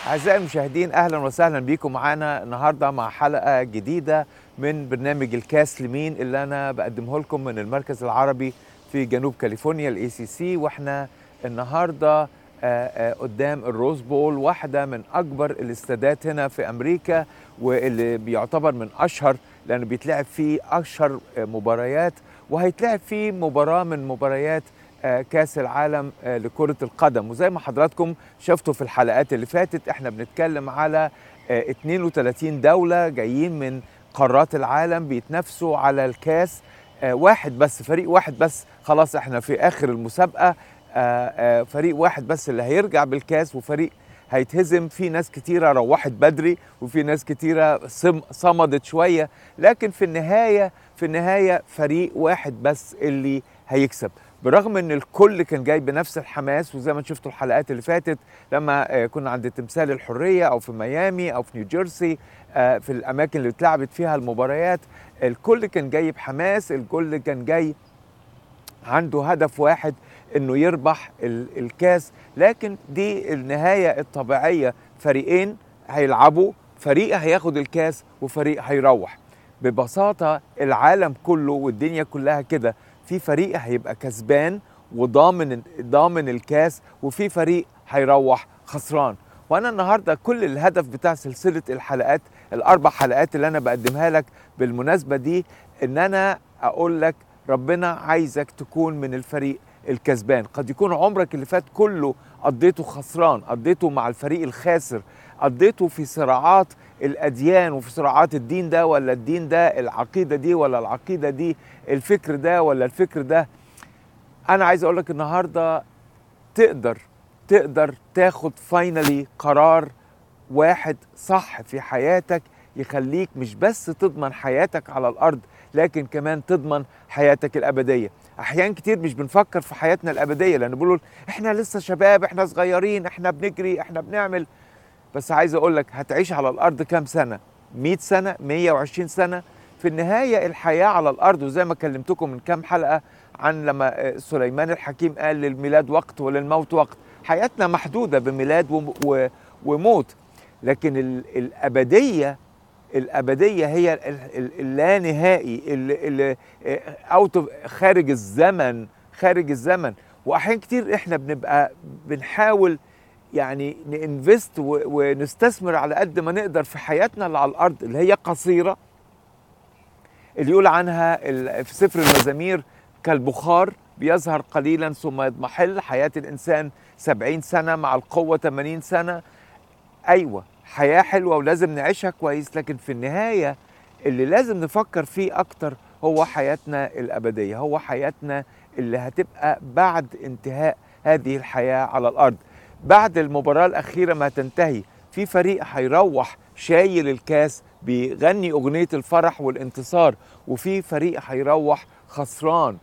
أعزائي المشاهدين أهلا وسهلا بيكم معانا النهاردة مع حلقة جديدة من برنامج الكاس لمين اللي أنا بقدمه لكم من المركز العربي في جنوب كاليفورنيا الاي سي سي واحنا النهارده آه، آه، قدام الروز بول واحدة من أكبر الاستادات هنا في أمريكا واللي بيعتبر من أشهر لأنه بيتلعب فيه أشهر آه، مباريات وهيتلعب فيه مباراة من مباريات آه، كاس العالم آه، لكرة القدم وزي ما حضراتكم شفتوا في الحلقات اللي فاتت احنا بنتكلم على آه، 32 دولة جايين من قارات العالم بيتنافسوا على الكاس آه، واحد بس فريق واحد بس خلاص احنا في آخر المسابقة آه، آه، فريق واحد بس اللي هيرجع بالكاس وفريق هيتهزم في ناس كتيرة روحت بدري وفي ناس كتيرة صم- صمدت شوية لكن في النهاية في النهاية فريق واحد بس اللي هيكسب برغم ان الكل كان جاي بنفس الحماس وزي ما شفتوا الحلقات اللي فاتت لما آه، كنا عند تمثال الحرية او في ميامي او في نيوجيرسي آه، في الاماكن اللي اتلعبت فيها المباريات الكل كان جاي بحماس الكل كان جاي عنده هدف واحد انه يربح ال- الكاس لكن دي النهايه الطبيعيه فريقين هيلعبوا فريق هياخد الكاس وفريق هيروح ببساطه العالم كله والدنيا كلها كده في فريق هيبقى كسبان وضامن ضامن الكاس وفي فريق هيروح خسران وانا النهارده كل الهدف بتاع سلسله الحلقات الاربع حلقات اللي انا بقدمها لك بالمناسبه دي ان انا اقول لك ربنا عايزك تكون من الفريق الكسبان قد يكون عمرك اللي فات كله قضيته خسران قضيته مع الفريق الخاسر قضيته في صراعات الاديان وفي صراعات الدين ده ولا الدين ده العقيده دي ولا العقيده دي الفكر ده ولا الفكر ده انا عايز اقول لك النهارده تقدر تقدر تاخد فاينلي قرار واحد صح في حياتك يخليك مش بس تضمن حياتك على الارض لكن كمان تضمن حياتك الابديه احيان كتير مش بنفكر في حياتنا الابديه لان بيقولوا احنا لسه شباب احنا صغيرين احنا بنجري احنا بنعمل بس عايز اقول لك هتعيش على الارض كام سنه 100 سنه 120 سنه في النهايه الحياه على الارض وزي ما كلمتكم من كام حلقه عن لما آه، سليمان الحكيم قال للميلاد وقت وللموت وقت حياتنا محدوده بميلاد وم- و- وموت لكن ال- الابديه الابديه هي ال- ال- اللانهائي اللي, اللي اوت خارج الزمن خارج الزمن واحيان كتير احنا بنبقى بنحاول يعني ننفست و- ونستثمر على قد ما نقدر في حياتنا اللي على الارض اللي هي قصيره اللي يقول عنها ال- في سفر المزامير كالبخار بيظهر قليلا ثم يضمحل حياة الإنسان سبعين سنة مع القوة 80 سنة أيوة حياة حلوة ولازم نعيشها كويس لكن في النهاية اللي لازم نفكر فيه أكتر هو حياتنا الأبدية هو حياتنا اللي هتبقى بعد انتهاء هذه الحياة على الأرض بعد المباراة الأخيرة ما تنتهي في فريق هيروح شايل الكاس بيغني أغنية الفرح والانتصار وفي فريق هيروح خسران